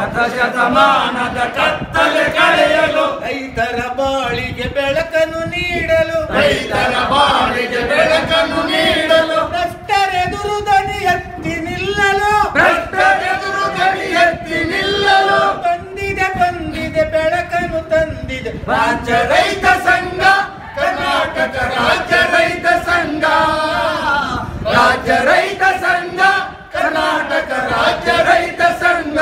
ಶತಶತಮಾನದ ಕತ್ತಲೆ ಕಳೆಯಲು ರೈತರ ಬಾಳಿಗೆ ಬೆಳಕನ್ನು ನೀಡಲು ರೈತರ ಬಾಳಿಗೆ ಬೆಳಕನ್ನು ನೀಡಲು ಭ್ರಷ್ಟರೆದುರು ದನಿ ಎತ್ತಿ ನಿಲ್ಲಲು ಭ್ರಷ್ಟರೆದುರು ಗಡಿ ಎತ್ತಿ ನಿಲ್ಲಲು ಬಂದಿದೆ ಬಂದಿದೆ ಬೆಳಕನ್ನು ತಂದಿದೆ ರಾಜ್ಯ ರೈತ ಸಂಘ ಕರ್ನಾಟಕ ರಾಜ್ಯ ರೈತ ಸಂಘ ರಾಜ್ಯ ರೈತ ಸಂಘ ಕರ್ನಾಟಕ ರಾಜ್ಯ ರೈತ ಸಂಘ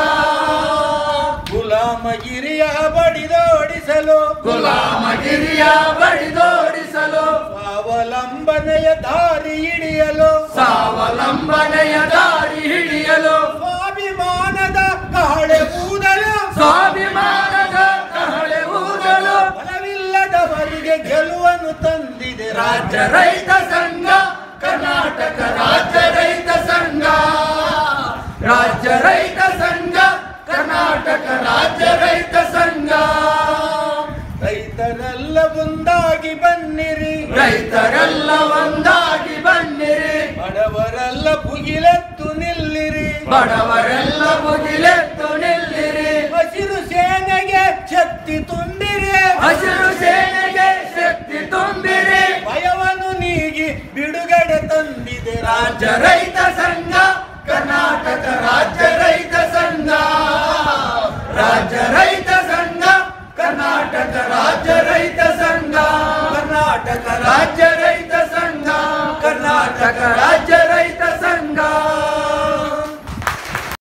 ಗುಲಾಮಗಿರಿಯ ಬಡಿದೋಡಿಸಲು ಗುಲಾಮಗಿರಿಯ ಬಡಿದೋಡಿಸಲು ಸ್ವಾವಲಂಬನೆಯ ದಾರಿ ಹಿಡಿಯಲು ಸ್ವಾವಲಂಬನೆಯ ದಾರಿ ಹಿಡಿಯಲು ಸ್ವಾಭಿಮಾನದ ಕಹಳೆ ಊದಲು ಸ್ವಾಭಿಮಾನದ ಕಹಳೆ ಊದಲು ಬಲವಿಲ್ಲದವರಿಗೆ ಗೆಲುವನ್ನು ತಂದಿದೆ ರಾಜ್ಯ ರೈತ ಸಂಘ ಕರ್ನಾಟಕ ರಾಜ್ಯ ರೈತ ಸಂಘ ರಾಜ್ಯ ರೈತ ಸಂಘ ಕರ್ನಾಟಕ ರಾಜ್ಯ ರೈತ ಸಂಘ ರೈತರೆಲ್ಲ ಒಂದಾಗಿ ಬನ್ನಿರಿ ರೈತರೆಲ್ಲ ಒಂದಾಗಿ ಬನ್ನಿರಿ ಬಡವರೆಲ್ಲ ಭುಗಿಲೆತ್ತು ನಿಲ್ಲಿರಿ ಬಡವರೆಲ್ಲ ಮುಗಿಲೆತ್ತು ನಿಲ್ಲಿರಿ ಹಸಿರು ಸೇನೆಗೆ ಶಕ್ತಿ ತುಂಬಿರಿ ಹಸಿರು ಸೇನೆಗೆ ಶಕ್ತಿ ತುಂಬಿರಿ ಭಯವನ್ನು ನೀಗಿ ಬಿಡುಗಡೆ ತಂದಿದೆ ರಾಜ್ಯ ರೈತ